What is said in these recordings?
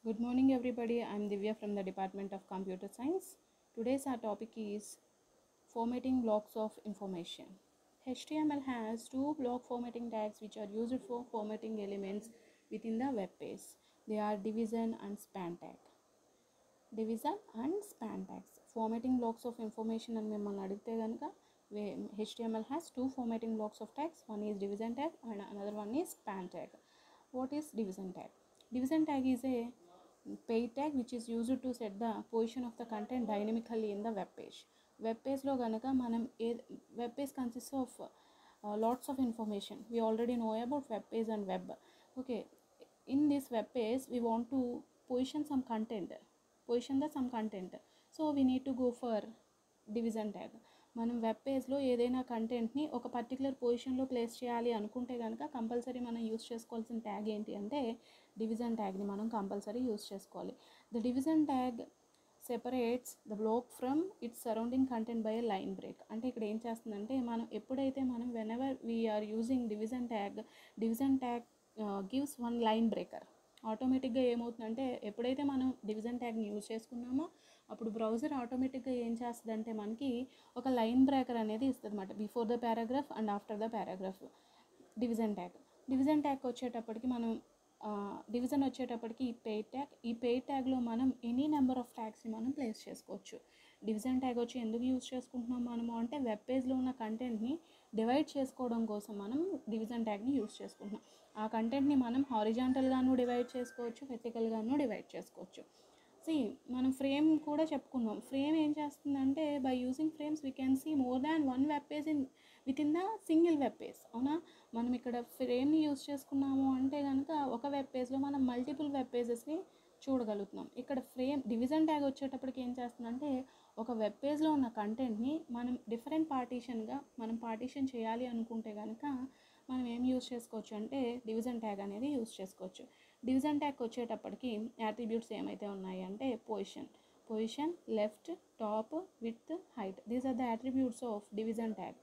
Good morning, everybody. I'm Divya from the Department of Computer Science. Today's our topic is formatting blocks of information. HTML has two block formatting tags which are used for formatting elements within the web page. They are division and span tag. Division and span tags formatting blocks of information అని మిమ్మల్ని అడిగితే కనుక HTML has two formatting blocks of tags one is division tag and another one is span tag what is division tag division tag is a paired tag which is used to set the position of the content dynamically in the web page web పేజ్లో కనుక మనం a web page consist of lots of information we already know about web page and web okay in this web page we want to position some content position the some content so we need to go for division tag మనం web పేజ్లో ఏదైనా కంటెంట్ని ఒక particular పొజిషన్లో place చేయాలి అనుకుంటే కనుక compulsory మనం యూస్ చేసుకోవాల్సిన ట్యాగ్ ఏంటి అంటే డివిజన్ ట్యాగ్ని మనం కంపల్సరీ యూస్ చేసుకోవాలి the division tag separates the block from its surrounding content by line break అంటే ఇక్కడ ఏం చేస్తుందంటే మనం ఎప్పుడైతే మనం whenever we are using division tag division tag gives one line breaker ఆటోమేటిక్గా ఏమవుతుందంటే ఎప్పుడైతే మనం డివిజన్ ట్యాగ్ని యూజ్ చేసుకున్నామో అప్పుడు బ్రౌజర్ ఆటోమేటిక్గా ఏం చేస్తుందంటే మనకి ఒక లైన్ బ్రేకర్ అనేది ఇస్తుంది అనమాట before the paragraph and after the paragraph division tag division tag వచ్చేటప్పటికి మనం డివిజన్ వచ్చేటప్పటికి ఈ పెయిడ్ ట్యాగ్ ఈ పెయిడ్ ట్యాగ్లో మనం ఎనీ నెంబర్ ఆఫ్ ట్యాగ్స్ని మనం ప్లేస్ చేసుకోవచ్చు డివిజన్ ట్యాగ్ వచ్చి ఎందుకు యూజ్ చేసుకుంటున్నాం మనము అంటే వెబ్ పేజ్లో ఉన్న కంటెంట్ని డివైడ్ చేసుకోవడం కోసం మనం డివిజన్ ట్యాగ్ని యూజ్ చేసుకుంటున్నాం ఆ కంటెంట్ని మనం హారిజాంటల్గాను డివైడ్ చేసుకోవచ్చు వెర్టికల్గాను డివైడ్ చేసుకోవచ్చు సి మనం ఫ్రేమ్ కూడా చెప్పుకున్నాం ఫ్రేమ్ ఏం చేస్తుందంటే by using frames we can see more than one web page in within the single web page అవునా మనం ఇక్కడ ఫ్రేమ్ని యూజ్ చేసుకున్నాము అంటే కనుక ఒక వెబ్ పేజ్లో మనం మల్టిపుల్ వెబ్ పేజెస్ని చూడగలుగుతున్నాం ఇక్కడ ఫ్రేమ్ డివిజన్ ట్యాగ్ వచ్చేటప్పటికి ఏం చేస్తుందంటే ఒక వెబ్ పేజ్లో ఉన్న కంటెంట్ని మనం డిఫరెంట్ పార్టీషన్గా మనం పార్టీషన్ చేయాలి అనుకుంటే కనుక మనం ఏం యూజ్ చేసుకోవచ్చు అంటే డివిజన్ ట్యాగ్ అనేది యూజ్ చేసుకోవచ్చు డివిజన్ ట్యాగ్ వచ్చేటప్పటికి యాట్రిబ్యూట్స్ ఏమైతే ఉన్నాయి అంటే position position left top width height these are the attributes of division tag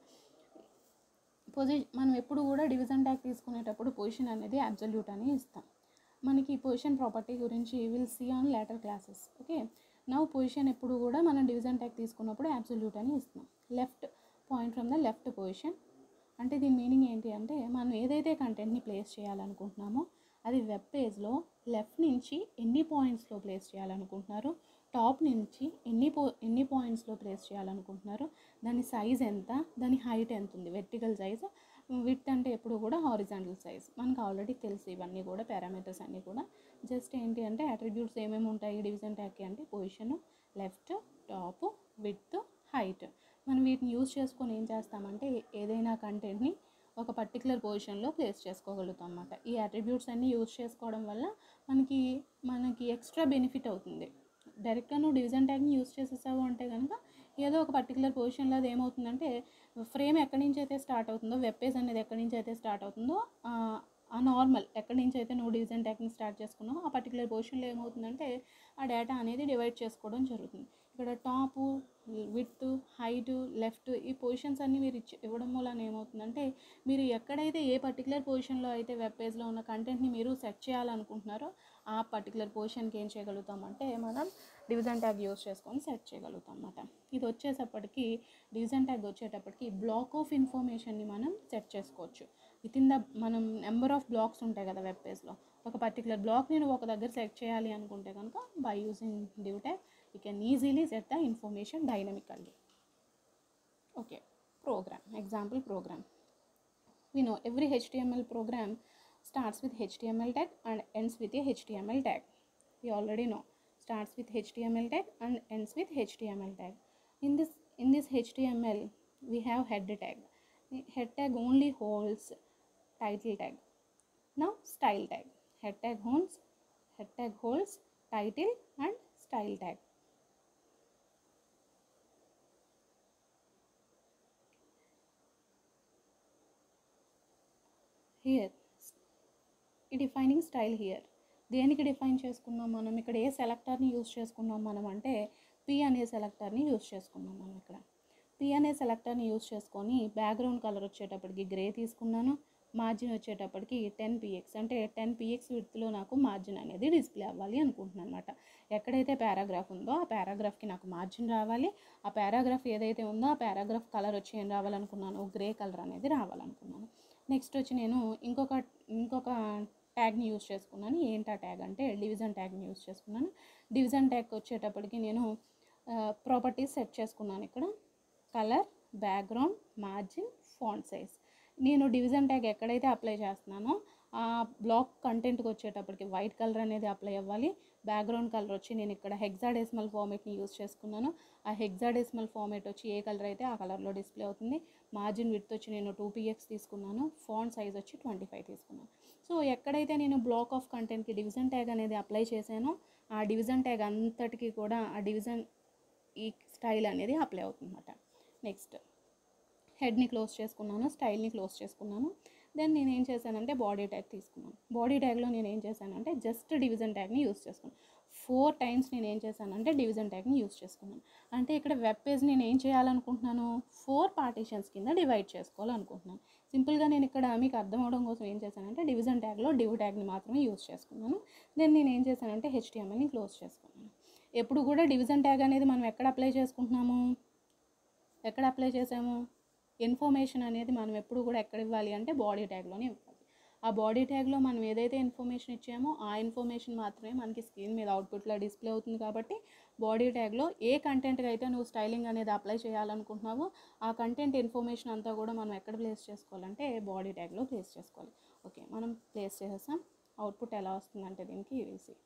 పొజి మనం ఎప్పుడు కూడా డివిజన్ ట్యాగ్ తీసుకునేటప్పుడు పొజిషన్ అనేది అబ్జల్యూట్ అని ఇస్తాం మనకి పొజిషన్ ప్రాపర్టీ గురించి will see on later classes okay now position ఎప్పుడు కూడా మనం డివిజన్ ట్యాగ్ తీసుకున్నప్పుడు అబ్సల్యూట్ అని ఇస్తున్నాం left point from the left position అంటే దీని మీనింగ్ ఏంటి అంటే మనం ఏదైతే కంటెంట్ని ప్లేస్ చేయాలనుకుంటున్నామో అది వెబ్ పేజ్లో లెఫ్ట్ నుంచి ఎన్ని పాయింట్స్లో ప్లేస్ చేయాలనుకుంటున్నారు టాప్ నుంచి ఎన్ని పో ఎన్ని పాయింట్స్లో ప్లేస్ చేయాలనుకుంటున్నారు దాని సైజ్ ఎంత దాని హైట్ ఎంత ఉంది వెర్టికల్ సైజ్ విత్ అంటే ఎప్పుడు కూడా హారిజాంటల్ సైజ్ మనకు ఆల్రెడీ తెలుసు ఇవన్నీ కూడా పారామీటర్స్ అన్నీ కూడా జస్ట్ ఏంటి అంటే అట్రిబ్యూట్స్ ఏమేమి ఉంటాయి డివిజన్ ట్యాగ్కి అంటే position left top width height మనం వీటిని యూజ్ చేసుకొని ఏం చేస్తామంటే ఏదైనా కంటెంట్ని ఒక పర్టికులర్ పొజిషన్లో ప్లేస్ చేసుకోగలుగుతాం అన్నమాట ఈ అట్రిబ్యూట్స్ అన్నీ యూజ్ చేసుకోవడం వల్ల మనకి మనకి ఎక్స్ట్రా బెనిఫిట్ అవుతుంది డైరెక్ట్గా నువ్వు డివిజన్ ట్యాగ్ని యూజ్ చేసేసావు అంటే కనుక ఏదో ఒక పర్టికులర్ పొజిషన్లో అది ఏమవుతుందంటే ఫ్రేమ్ ఎక్కడి నుంచి అయితే స్టార్ట్ అవుతుందో వెబ్ పేజ్ అనేది ఎక్కడి నుంచి అయితే స్టార్ట్ అవుతుందో ఆ నార్మల్ ఎక్కడి నుంచి అయితే నువ్వు డివిజన్ ట్యాగ్ని స్టార్ట్ చేసుకున్నావు ఆ పర్టికులర్ పొజిషన్లో ఏమవుతుందంటే ఆ డేటా అనేది డివైడ్ చేసుకోవడం జరుగుతుంది ఇక్కడ టాపు విత్ హైట్ లెఫ్ట్ ఈ పొజిషన్స్ అన్నీ మీరు ఇచ్చి ఇవ్వడం వలన ఏమవుతుందంటే మీరు ఎక్కడైతే ఏ పర్టికులర్ పొజిషన్లో అయితే వెబ్ పేజ్లో ఉన్న కంటెంట్ని మీరు సెట్ చేయాలనుకుంటున్నారో ఆ పర్టికులర్ పొజిషన్కి ఏం చేయగలుగుతామంటే మనం డివిజన్ ట్యాగ్ యూస్ చేసుకొని సెట్ చేయగలుగుతాం అన్నమాట ఇది వచ్చేటప్పటికి డివిజన్ ట్యాగ్ వచ్చేటప్పటికి బ్లాక్ ఆఫ్ ఇన్ఫర్మేషన్ని మనం సెట్ చేసుకోవచ్చు విత్ ఇన్ ద మనం నెంబర్ ఆఫ్ బ్లాక్స్ ఉంటాయి కదా వెబ్ పేజ్లో ఒక పర్టికులర్ బ్లాక్ని నువ్వు ఒక దగ్గర సెట్ చేయాలి అనుకుంటే కనుక by using div tag you can easily set the information dynamically okay program example program we know every html program starts with html tag and ends with a html tag we already know starts with html tag and ends with html tag in this in this html we have head tag The head tag only holds title tag now style tag head tag holds head tag holds title and style tag here ఈ defining style here దేనికి define చేసుకున్నాం మనం ఇక్కడ ఏ సెలెక్టర్ని use చేసుకున్నాం మనం అంటే P అనే సెలెక్టర్ని యూస్ చేసుకున్నాం మనం ఇక్కడ పి అనే సెలెక్టర్ని యూస్ చేసుకొని బ్యాక్గ్రౌండ్ కలర్ వచ్చేటప్పటికి గ్రే తీసుకున్నాను మార్జిన్ వచ్చేటప్పటికి టెన్ పిఎక్స్ అంటే టెన్ పిఎక్స్ విడ్త్లో నాకు మార్జిన్ అనేది డిస్ప్లే అవ్వాలి అనుకుంటున్నాను అనమాట ఎక్కడైతే పారాగ్రాఫ్ ఉందో ఆ పారాగ్రాఫ్కి నాకు మార్జిన్ రావాలి ఆ పారాగ్రాఫ్ ఏదైతే ఉందో ఆ పారాగ్రాఫ్ కలర్ వచ్చి ఏం రావాలనుకున్నాను గ్రే కలర్ అనేది రావాలనుకున్నాను నెక్స్ట్ వచ్చి నేను ఇంకొక ఇంకొక ట్యాగ్ని యూస్ చేసుకున్నాను ఏంటా ట్యాగ్ అంటే డివిజన్ ట్యాగ్ని యూస్ చేసుకున్నాను డివిజన్ ట్యాగ్ వచ్చేటప్పటికి నేను ప్రాపర్టీస్ సెట్ చేసుకున్నాను ఇక్కడ colour background margin font size నేను డివిజన్ ట్యాగ్ ఎక్కడైతే అప్లై చేస్తున్నానో ఆ బ్లాక్ కంటెంట్కి వచ్చేటప్పటికి వైట్ కలర్ అనేది అప్లై అవ్వాలి బ్యాక్గ్రౌండ్ కలర్ వచ్చి నేను ఇక్కడ హెగ్జాడెసిమల్ ఫార్మేట్ని యూస్ చేసుకున్నాను ఆ హెగ్జాడెసిమల్ ఫార్మేట్ వచ్చి ఏ కలర్ అయితే ఆ కలర్లో డిస్ప్లే అవుతుంది మార్జిన్ విడ్త్ వచ్చి నేను టూ పీఎక్స్ తీసుకున్నాను ఫాంట్ సైజ్ వచ్చి ట్వంటీ ఫైవ్ తీసుకున్నాను సో ఎక్కడైతే నేను బ్లాక్ ఆఫ్ కంటెంట్కి డివిజన్ ట్యాగ్ అనేది అప్లై చేశానో ఆ డివిజన్ ట్యాగ్ అంతటికి కూడా ఆ డివిజన్ ఈ స్టైల్ అనేది అప్లై అవుతుందన్నమాట నెక్స్ట్ హెడ్ని క్లోజ్ చేసుకున్నాను స్టైల్ని క్లోజ్ చేసుకున్నాను దెన్ నేను ఏం చేశానంటే బాడీ ట్యాగ్ తీసుకున్నాను బాడీ ట్యాగ్లో నేను ఏం చేశానంటే జస్ట్ డివిజన్ ట్యాగ్ని యూస్ చేసుకున్నాను ఫోర్ టైమ్స్ నేను ఏం చేశానంటే డివిజన్ ట్యాగ్ని యూస్ చేసుకున్నాను అంటే ఇక్కడ వెబ్ పేజ్ నేను ఏం చేయాలనుకుంటున్నాను ఫోర్ పార్టీషన్స్ కింద డివైడ్ చేసుకోవాలనుకుంటున్నాను సింపుల్గా నేను ఇక్కడ మీకు అర్థం అవడం కోసం ఏం చేశానంటే డివిజన్ ట్యాగ్లో డివ్ ట్యాగ్ని మాత్రమే యూస్ చేసుకున్నాను దెన్ నేను ఏం చేశానంటే హెచ్టిఎంఎల్ని క్లోజ్ చేసుకున్నాను ఎప్పుడు కూడా డివిజన్ ట్యాగ్ అనేది మనం ఎక్కడ అప్లై చేసుకుంటున్నాము ఎక్కడ అప్లై చేసాము ఇన్ఫర్మేషన్ అనేది మనం ఎప్పుడు కూడా ఎక్కడ ఇవ్వాలి అంటే బాడీ ట్యాగ్లోనే ఇవ్వాలి ఆ బాడీ ట్యాగ్లో మనం ఏదైతే ఇన్ఫర్మేషన్ ఇచ్చామో ఆ ఇన్ఫర్మేషన్ మాత్రమే మనకి స్క్రీన్ మీద అవుట్పుట్లో డిస్ప్లే అవుతుంది కాబట్టి బాడీ ట్యాగ్లో ఏ కంటెంట్కి అయితే నువ్వు స్టైలింగ్ అనేది అప్లై చేయాలనుకుంటున్నావో ఆ కంటెంట్ ఇన్ఫర్మేషన్ అంతా కూడా మనం ఎక్కడ ప్లేస్ చేసుకోవాలంటే బాడీ ట్యాగ్లో ప్లేస్ చేసుకోవాలి ఓకే మనం ప్లేస్ చేసేసాం అవుట్పుట్ ఎలా వస్తుందంటే దీనికి ఈసీ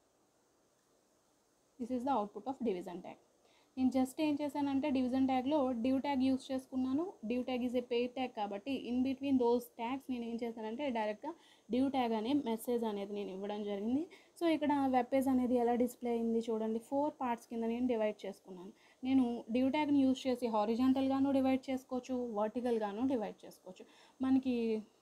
this is the output of division tag నేను జస్ట్ ఏం చేశానంటే డివిజన్ ట్యాగ్లో డివ్ ట్యాగ్ యూస్ చేసుకున్నాను div tag is a paired tag కాబట్టి ఇన్ బిట్వీన్ దోస్ ట్యాగ్స్ నేను ఏం చేశానంటే డైరెక్ట్గా డివ్ ట్యాగ్ అనే మెసేజ్ అనేది నేను ఇవ్వడం జరిగింది సో ఇక్కడ వెబ్ పేజ్ అనేది ఎలా డిస్ప్లే అయింది చూడండి ఫోర్ పార్ట్స్ కింద నేను డివైడ్ చేసుకున్నాను నేను డివ్ ట్యాగ్ని యూస్ చేసి హారిజాంటల్గాను డివైడ్ చేసుకోవచ్చు వర్టికల్గాను డివైడ్ చేసుకోవచ్చు మనకి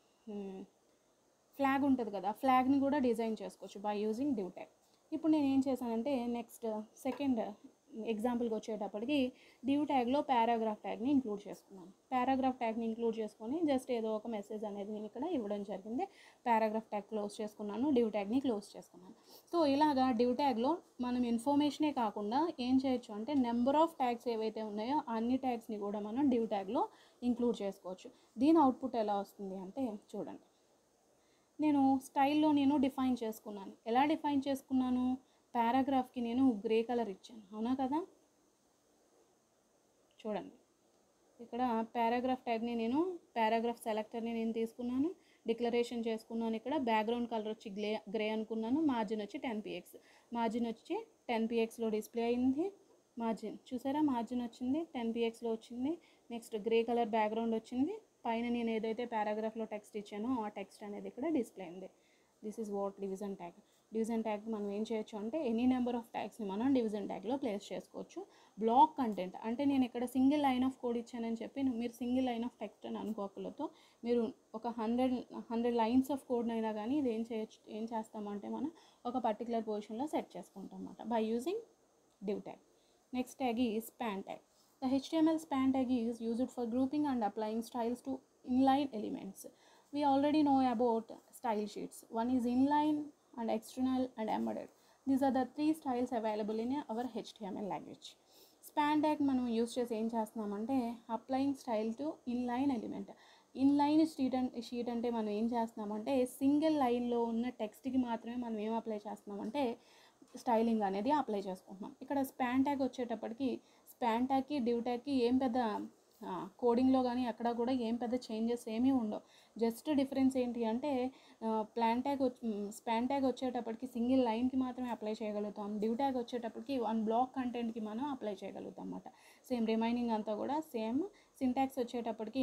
ఫ్లాగ్ ఉంటుంది కదా ఫ్లాగ్ని కూడా డిజైన్ చేసుకోవచ్చు బై యూజింగ్ డివ్ ట్యాగ్ ఇప్పుడు నేను ఏం చేశానంటే నెక్స్ట్ సెకండ్ ఎగ్జాంపుల్కి వచ్చేటప్పటికి డివ్ ట్యాగ్లో పారాగ్రాఫ్ ట్యాగ్ని ఇంక్లూడ్ చేసుకున్నాను పారాగ్రాఫ్ ట్యాగ్ని ఇంక్లూడ్ చేసుకొని జస్ట్ ఏదో ఒక మెసేజ్ అనేది నేను ఇక్కడ ఇవ్వడం జరిగింది పారాగ్రాఫ్ ట్యాగ్ క్లోజ్ చేసుకున్నాను డివ్ ట్యాగ్ని క్లోజ్ చేసుకున్నాను సో ఇలాగా డివ్ ట్యాగ్లో మనం ఇన్ఫర్మేషనే కాకుండా ఏం చేయొచ్చు అంటే నెంబర్ ఆఫ్ ట్యాగ్స్ ఏవైతే ఉన్నాయో అన్ని ట్యాగ్స్ని కూడా మనం డివ్ ట్యాగ్లో ఇంక్లూడ్ చేసుకోవచ్చు దీని అవుట్పుట్ ఎలా వస్తుంది అంటే చూడండి నేను స్టైల్లో నేను డిఫైన్ చేసుకున్నాను ఎలా డిఫైన్ చేసుకున్నాను పారాగ్రాఫ్కి నేను గ్రే కలర్ ఇచ్చాను అవునా కదా చూడండి ఇక్కడ పారాగ్రాఫ్ ట్యాగ్ని నేను పారాగ్రాఫ్ సెలెక్టర్ని నేను తీసుకున్నాను డిక్లరేషన్ చేసుకున్నాను ఇక్కడ బ్యాక్గ్రౌండ్ కలర్ వచ్చి గ్లే గ్రే అనుకున్నాను మార్జిన్ వచ్చి టెన్ పిఎక్స్ మార్జిన్ వచ్చి టెన్ పిఎక్స్లో డిస్ప్లే అయింది మార్జిన్ చూసారా మార్జిన్ వచ్చింది టెన్ పిఎక్స్లో వచ్చింది నెక్స్ట్ గ్రే కలర్ బ్యాక్గ్రౌండ్ వచ్చింది పైన నేను ఏదైతే పారాగ్రాఫ్లో టెక్స్ట్ ఇచ్చానో ఆ టెక్స్ట్ అనేది ఇక్కడ డిస్ప్లే అయింది this is what division tag division tag మనం ఏం చేయొచ్చు అంటే ఎనీ నెంబర్ ఆఫ్ ట్యాగ్స్ని మనం డివిజన్ ట్యాగ్లో ప్లేస్ చేసుకోవచ్చు బ్లాక్ కంటెంట్ అంటే నేను ఇక్కడ సింగిల్ లైన్ ఆఫ్ కోడ్ ఇచ్చానని చెప్పి మీరు సింగిల్ లైన్ ఆఫ్ టెక్స్ట్ అని అనుకోకలతో మీరు ఒక hundred hundred lines of code అయినా కానీ ఇది ఏం చేయొచ్చు ఏం చేస్తామంటే మనం ఒక పర్టికులర్ పొజిషన్లో సెట్ చేసుకుంటాం అన్నమాట by using div tag. Next tag is span tag. The HTML span tag is used for grouping and applying styles to inline elements. We already know about style sheets. One is inline and external and embedded. These are the three styles available in our HTML language. Span tag మనం use చేసి ఏం చేస్తున్నామంటే applying style to inline element inline sheet అంటే sheet అంటే మనం ఏం చేస్తున్నామంటే single లైన్లో ఉన్న టెక్స్ట్కి మాత్రమే మనం ఏం అప్లై చేస్తున్నామంటే స్టైలింగ్ అనేది అప్లై చేసుకుంటున్నాం ఇక్కడ స్పాన్ ట్యాగ్ వచ్చేటప్పటికి స్పాన్ ట్యాగ్కి డివ్ ట్యాగ్కి ఏం పెద్ద కోడింగ్లో కానీ అక్కడ కూడా ఏం పెద్ద చేంజెస్ ఏమీ ఉండవు జస్ట్ డిఫరెన్స్ ఏంటి అంటే ప్లాన్ ట్యాగ్ స్పాన్ ట్యాగ్ వచ్చేటప్పటికి సింగిల్ లైన్కి మాత్రమే అప్లై చేయగలుగుతాం డివ్ ట్యాగ్ వచ్చేటప్పటికి వన్ బ్లాక్ కంటెంట్కి మనం అప్లై చేయగలుగుతాం అన్నమాట సేమ్ రిమైనింగ్ అంతా కూడా సేమ్ సింటాక్స్ వచ్చేటప్పటికి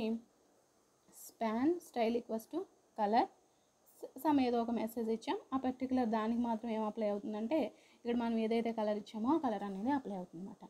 span style equals to colour some ఏదో ఒక మెసేజ్ ఇచ్చాం ఆ పర్టికులర్ దానికి మాత్రం ఏం అప్లై అవుతుందంటే ఇక్కడ మనం ఏదైతే కలర్ ఇచ్చామో ఆ కలర్ అనేది అప్లై అవుతుందన్నమాట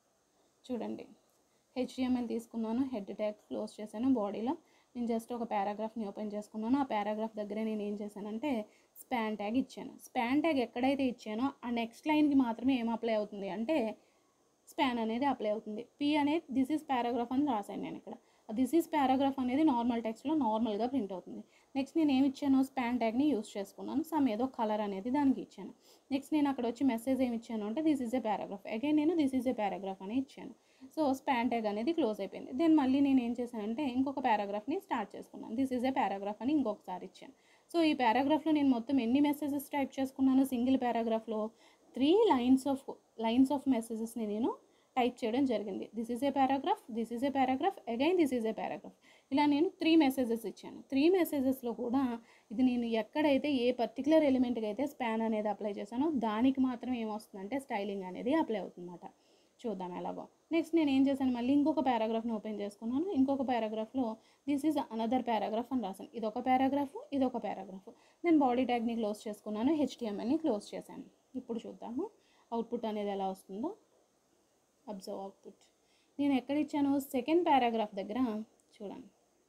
చూడండి హెచ్డిఎంఎల్ తీసుకున్నాను హెడ్ ట్యాగ్ క్లోజ్ చేశాను బాడీలో నేను జస్ట్ ఒక పారాగ్రాఫ్ని ఓపెన్ చేసుకున్నాను ఆ పారాగ్రాఫ్ దగ్గరే నేను ఏం చేశానంటే స్పాన్ ట్యాగ్ ఇచ్చాను స్పాన్ ట్యాగ్ ఎక్కడైతే ఇచ్చానో ఆ నెక్స్ట్ లైన్కి మాత్రమే ఏం అప్లై అవుతుంది అంటే స్పాన్ అనేది అప్లై అవుతుంది పి అనేది దిస్ ఈజ్ పారాగ్రాఫ్ అని రాశాను నేను ఇక్కడ దిస్ ఈజ్ పారాగ్రాఫ్ అనేది నార్మల్ టెక్స్ట్లో నార్మల్గా ప్రింట్ అవుతుంది నెక్స్ట్ నేను ఏమి ఇచ్చాను స్పాన్ ట్యాగ్ని యూస్ చేసుకున్నాను సమ్ ఏదో కలర్ అనేది దానికి ఇచ్చాను నెక్స్ట్ నేను అక్కడ వచ్చి మెసేజ్ ఏమి ఇచ్చాను అంటే this is a paragraph again నేను దిస్ ఈజ్ ఏ పారాగ్రాఫ్ అని ఇచ్చాను సో స్పాన్ ట్యాగ్ అనేది క్లోజ్ అయిపోయింది దెన్ మళ్ళీ నేను ఏం చేశానంటే ఇంకొక పారాగ్రాఫ్ని స్టార్ట్ చేసుకున్నాను దిస్ ఈజ్ ఏ పారాగ్రాఫ్ అని ఇంకొకసారి ఇచ్చాను సో ఈ పారాగ్రాఫ్లో నేను మొత్తం ఎన్ని మెసేజెస్ టైప్ చేసుకున్నాను సింగిల్ పారాగ్రాఫ్లో three lines of lines of మెసేజెస్ని నేను టైప్ చేయడం జరిగింది this is a paragraph this is a paragraph again this is a paragraph ఇలా నేను త్రీ మెసేజెస్ ఇచ్చాను త్రీ మెసేజెస్లో కూడా ఇది నేను ఎక్కడైతే ఏ పర్టికులర్ ఎలిమెంట్కి అయితే స్పాన్ అనేది అప్లై చేశానో దానికి మాత్రం ఏమొస్తుందంటే స్టైలింగ్ అనేది అప్లై అవుతుందన్నమాట చూద్దాం ఎలాగో నెక్స్ట్ నేను ఏం చేశాను మళ్ళీ ఇంకొక పారాగ్రాఫ్ని ఓపెన్ చేసుకున్నాను ఇంకొక పారాగ్రాఫ్లో దిస్ ఈజ్ అనదర్ పారాగ్రాఫ్ అని రాశాను ఇది ఒక పారాగ్రాఫ్ ఇది ఒక పారాగ్రాఫ్ నేను బాడీ ట్యాగ్ని క్లోజ్ చేసుకున్నాను హెచ్టిఎంఎల్ని క్లోజ్ చేశాను ఇప్పుడు చూద్దాము అవుట్పుట్ అనేది ఎలా వస్తుందో అబ్జర్వ్ అవుట్పుట్ నేను ఎక్కడ ఇచ్చాను సెకండ్ పారాగ్రాఫ్ దగ్గర చూడండి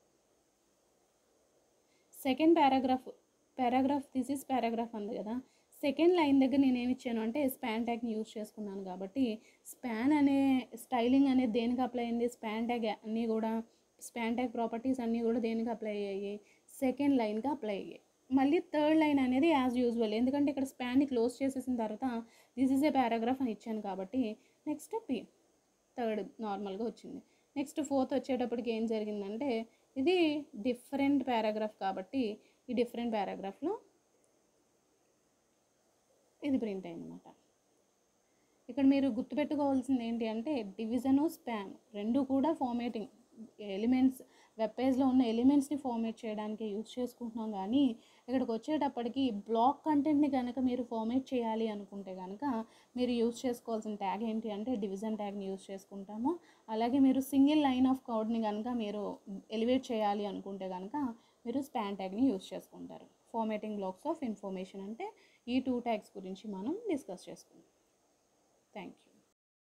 second paragraph paragraph this is paragraph అంది కదా సెకండ్ లైన్ దగ్గర నేను ఏమి ఇచ్చాను అంటే స్పాన్ ట్యాగ్ని యూజ్ చేసుకున్నాను కాబట్టి స్పాన్ అనే స్టైలింగ్ అనేది దేనికి అప్లై అయింది స్పాన్ ట్యాగ్ అన్నీ కూడా స్పాన్ ట్యాగ్ ప్రాపర్టీస్ అన్నీ కూడా దేనికి అప్లై అయ్యాయి సెకండ్ లైన్కి అప్లై అయ్యాయి మళ్ళీ థర్డ్ లైన్ అనేది యాజ్ యూజువల్ ఎందుకంటే ఇక్కడ స్పాన్ని క్లోజ్ చేసేసిన తర్వాత దిస్ ఈజ్ ఏ పారాగ్రాఫ్ అని ఇచ్చాను కాబట్టి నెక్స్ట్ పి థర్డ్ నార్మల్గా వచ్చింది నెక్స్ట్ ఫోర్త్ వచ్చేటప్పటికి ఏం జరిగిందంటే ఇది డిఫరెంట్ పారాగ్రాఫ్ కాబట్టి ఈ డిఫరెంట్ పారాగ్రాఫ్లో ఇది ప్రింట్ అయిందన్నమాట ఇక్కడ మీరు గుర్తుపెట్టుకోవాల్సింది ఏంటి అంటే డివిజను స్పాన్ రెండు కూడా ఫార్మేటింగ్ ఎలిమెంట్స్ వెబ్ పేజ్లో ఉన్న ఎలిమెంట్స్ని ఫార్మేట్ చేయడానికి యూజ్ చేసుకుంటున్నాం కానీ ఇక్కడికి వచ్చేటప్పటికి బ్లాక్ కంటెంట్ని కనుక మీరు ఫార్మేట్ చేయాలి అనుకుంటే కనుక మీరు యూజ్ చేసుకోవాల్సిన ట్యాగ్ ఏంటి అంటే డివిజన్ ట్యాగ్ని యూజ్ చేసుకుంటాము అలాగే మీరు సింగిల్ లైన్ ఆఫ్ కోడ్ని కనుక మీరు ఎలివేట్ చేయాలి అనుకుంటే కనుక మీరు స్పాన్ ట్యాగ్ని యూజ్ చేసుకుంటారు ఫార్మేటింగ్ బ్లాక్స్ ఆఫ్ ఇన్ఫర్మేషన్ అంటే ఈ టూ ట్యాగ్స్ గురించి మనం డిస్కస్ చేసుకుందాం థ్యాంక్ యూ